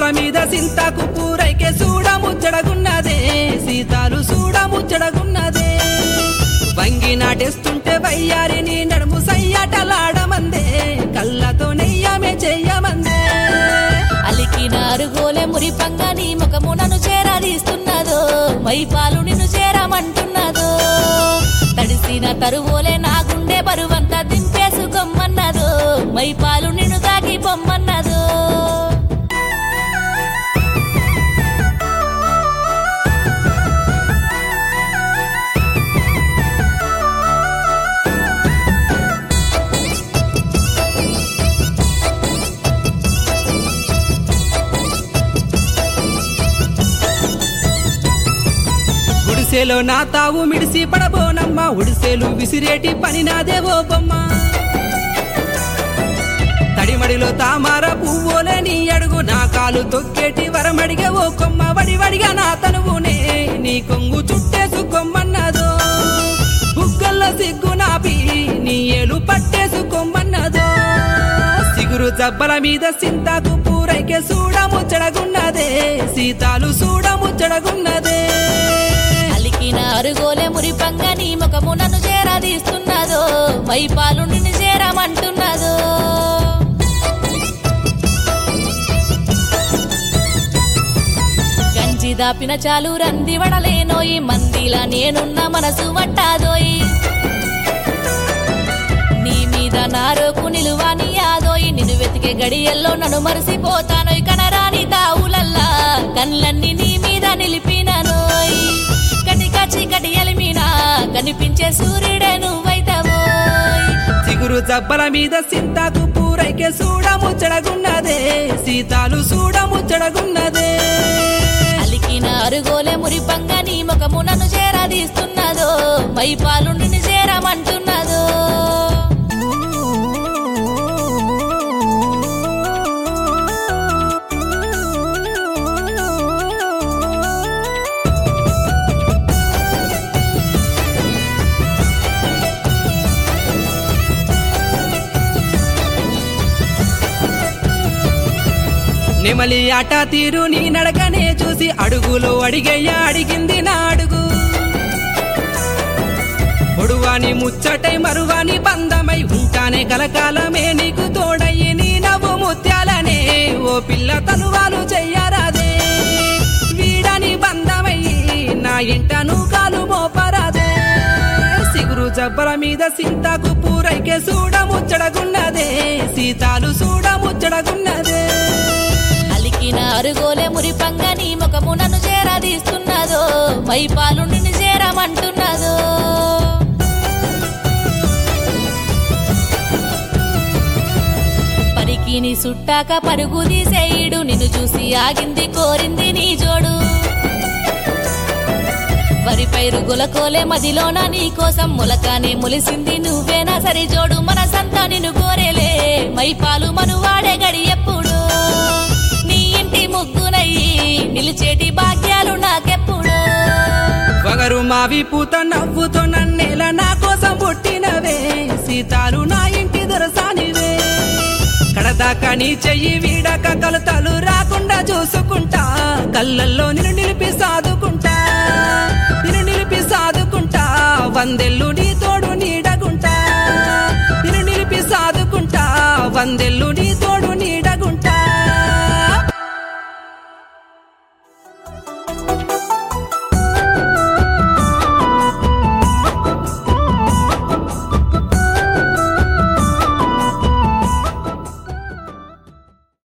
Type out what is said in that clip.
మీద సింతాకు పూరైకే చూడ ముచ్చడగున్నదే సీతాలు చూడ ముచ్చడగున్నదే వంగి నాటేస్తుంటే వయ్యారిని నడుము సయ్యాటలాడమందే కళ్ళతో నెయ్యమే చెయ్యమందే అలికిన అరుగోలే మురిపంగా నీ ముఖము నన్ను చేరదీస్తున్నదో మైపాలు నిన్ను చేరమంటున్నదో తడిసిన తరువోలే నా గుండె బరువంతా దింపేసుకోమన్నదో మైపాలు నిన్ను తాకి పొమ్మన్నదో గుడిసెలో నా తావు మిడిసి పడబోనమ్మా ఉడిసెలు విసిరేటి పని నాదేవో బొమ్మ తడిమడిలో తామార పువ్వులే నీ అడుగు నా కాలు తొక్కేటి వరమడిగే ఓ కొమ్మ వడివడిగా నా తనువునే నీ కొంగు చుట్టేసుకోమన్నదో బుగ్గల్లో సిగ్గు నాపి నీ ఏలు పట్టేసుకోమన్నదో సిగురు జబ్బల మీద సింతాకు పూరైకే చూడ ముచ్చడగున్నదే సీతాలు చూడ ముచ్చడగున్నదే అలికిన అరుగోలే మురిపంగా నీ ముఖము నన్ను చేరదీస్తున్నదో వైపాలు నిన్ను చేరమంటున్నదో గంజి దాపిన చాలు రంది వడలేనోయి మందిలా నేనున్న మనసు వట్టాదోయి నీ మీద నారోకు నిలువాని యాదోయి నిన్ను వెతికే గడియల్లో నన్ను మరిసిపోతానోయ్ కనరాని తావులల్లా కళ్ళన్ని నీ మీద నిలిపిననోయ్ కటిక చీకటి ఎలిమినా కనిపించే సూర్యుడే నువ్వైతవోయ్ చిగురు జబ్బల మీద సింతాకు పూరైకే చూడ ముచ్చడగున్నదే సీతాలు చూడ ముచ్చడగున్నదే అలికిన అరుగోలే మురిపంగా నీ ముఖము నన్ను చేరదీస్తున్నదో మైపాలు నిన్ను చేరమంటున్నదో నెమలి ఆట తీరు నీ నడకనే చూసి అడుగులో అడిగయ్యా అడిగింది నా అడుగు పొడువాని ముచ్చటై మరువాని బంధమై ఉంటానే కలకాలమే నీకు తోడయ్యి నీ నవ్వు ముత్యాలనే ఓ పిల్ల తనువాలు చెయ్యరాదే వీడని బంధమయ్యి నా ఇంట కాలు మోపరాదే సిగురు జబ్బల మీద సింతాకు పూరైకే చూడ ముచ్చడగున్నదే సీతాలు చూడ ముచ్చడగున్నదే అలికిన అరుగోలే మురిపంగా నీ ముఖము నన్ను చేరదీస్తున్నదో వైపాలు నిన్ను చేరమంటున్నదో పరికి నీ సుట్టాక పరుగు తీసేయుడు నిన్ను చూసి ఆగింది కోరింది నీ జోడు వరి పైరు గులకోలే మదిలోన నీ కోసం ములకానే ములిసింది నువ్వేనా సరి జోడు మనసంతా నిన్ను కోరేలే మైపాలు మనువాడే గడి ఎప్పుడు నీ ఇంటి ముగ్గునయ్యి నిలిచేటి భాగ్యాలు నాకెప్పుడు వగరు మావి పూత నవ్వుతో నన్నేల నా కోసం పుట్టినవే సీతాలు నా ఇంటి దొరసానివే కడదాకా నీ చెయ్యి వీడక కలతలు రాకుండా చూసుకుంటా కళ్ళల్లో నిన్ను నిలిపి సాదుకుంటా నిన్ను నిలిపి సాదుకుంటా వందెల్లు నీ తోడు నీడగుంటా నిన్ను నిలిపి సాదుకుంటా వందెల్లు నీ